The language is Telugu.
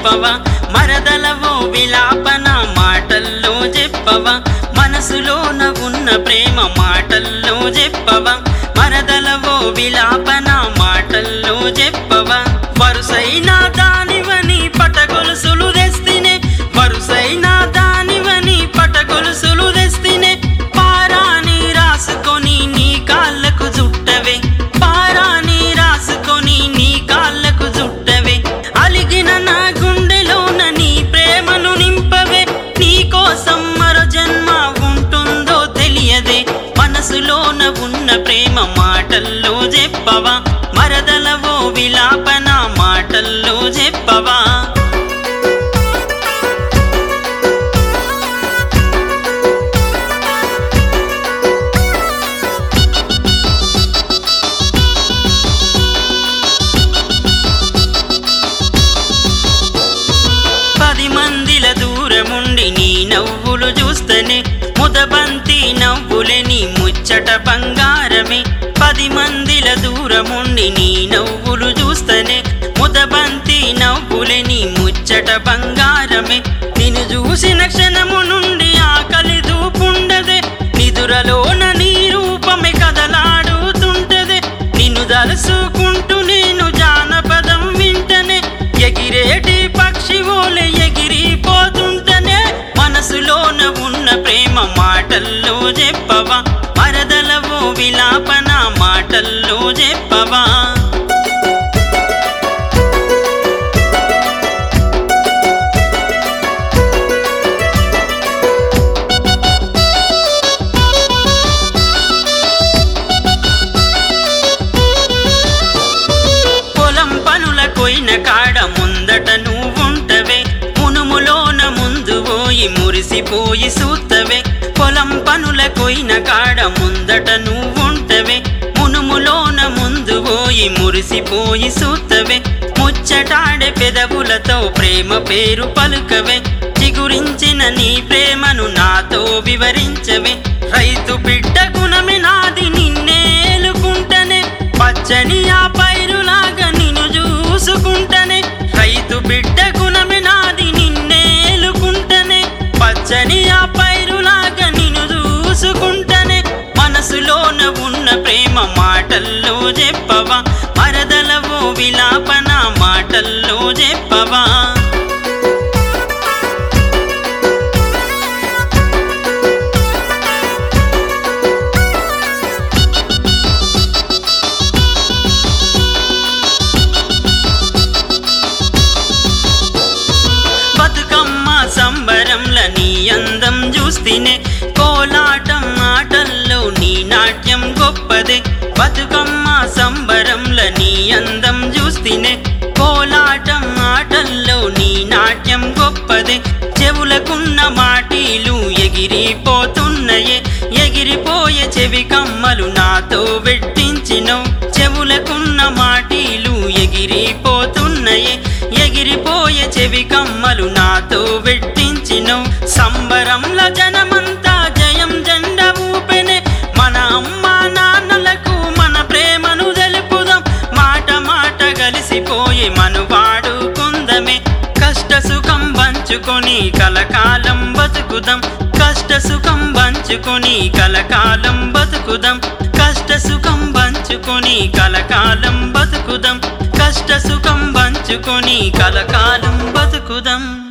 చెప్పవా మరదలవో విలాపన మాటల్లో చెప్పవా మనసులోన ఉన్న ప్రేమ మాటల్లో చెప్పవా మరదలవో విలాపన మాటల్లో చెప్పవా వరుసైన దానివని పటగొలుసులు తెస్తినే వరుసైన దానివని పటగొలుసులు తెస్తినే పారాని రాసుకొని నీ కాళ్ళకు జుట్టవే పారాని రాసుకొని నీ కాళ్ళకు జుట్టవే అలిగిన నా గుండెలోన నీ ప్రేమను నింపవే నీ కోసం మరో జన్మ ఉంటుందో తెలియదే మనసులోన ఉన్న ప్రేమ మాటల్లో చెప్పవా మరదలవో విలాపన మాటల్లో చెప్పవా పది మందిల దూరముండి నీ నవ్వులు చూస్తేనే ముదబంతి నవ్వులే నీ ముచ్చట బంగారమే పది మందిల దూరముండి నీ నవ్వులు చూస్తేనే ముదబంతి నవ్వులే నీ ముచ్చట బంగారమే నిన్ను చూసిన క్షణము నుండి ఆకలి దూపుండదే నిదురలోన నీ రూపమే కదలాడుతుంటదే నిన్ను దలుసుకుంటూ నేను జానపదం వింటనే ఎగిరేటి పక్షి ఓలే ఎగిరిపోతుంటనే మనసులోన ఉన్న ప్రేమ మాటల్లో చెప్పవా మరదలవో విలాపన మాటల్లో చెప్పవా పొలం పనుల కొయిన కాడ ముందట నువ్వుంటవే మునుములోన ముందు పోయి మురిసిపోయి సూత్తవే పొలం పనుల కొయిన కాడ ముందట నువ్వుంటవే మునుములోన ముందు పోయి మురిసిపోయి సూత్తవే ముచ్చటాడే పెదవులతో ప్రేమ పేరు పలుకవే చిగురించిన నీ ప్రేమను నాతో వివరించవే రైతు బిడ్డ గుణమే నాది నిన్నేలుకుంటనే పచ్చని ఆ పైరులాగా నిన్ను చూసుకుంటనే రైతు బిడ్డ గుణమే నాది నిన్నేలుకుంటనే పచ్చని ఆ పైరులాగా నిన్ను చూసుకుంటనే మనసులోన ఉన్న ప్రేమ మాటల్లో చెప్పవా మరదలవో విలాపన మాటల్లో చెప్పవా బతుకమ్మ సంబరంల నీ అందం చూస్తేనే కోలాటం ఆటల్లో నీ నాట్యం గొప్పదే బతుకమ్మ సంబరంల నీ అందం చూస్తేనే కోలాటం ఆటల్లో నీ నాట్యం గొప్పదే చెవులకున్న మాటీలు ఎగిరిపోతున్నాయే ఎగిరిపోయే చెవి కమ్మలు నాతో పెట్టించినవు చెవులకున్న మాటీలు ఎగిరిపోతున్నాయే ఎగిరిపోయే చెవి కమ్మలు నాతో పెట్టించినవు సంబరంల జనమంతా జయం జెండ ఊపెనే మన అమ్మ నాన్నలకు మన ప్రేమను తెలుపుదాం మాట మాట కలిసిపోయి మనువాడుకుందమే కష్ట సుఖం పంచుకొని కలకాలం బతుకుదాం కష్ట సుఖం పంచుకొని కలకాలం బతుకుదాం కష్ట సుఖం పంచుకొని కలకాలం బతుకుదాం కష్ట సుఖం పంచుకొని కలకాలం బతుకుదాం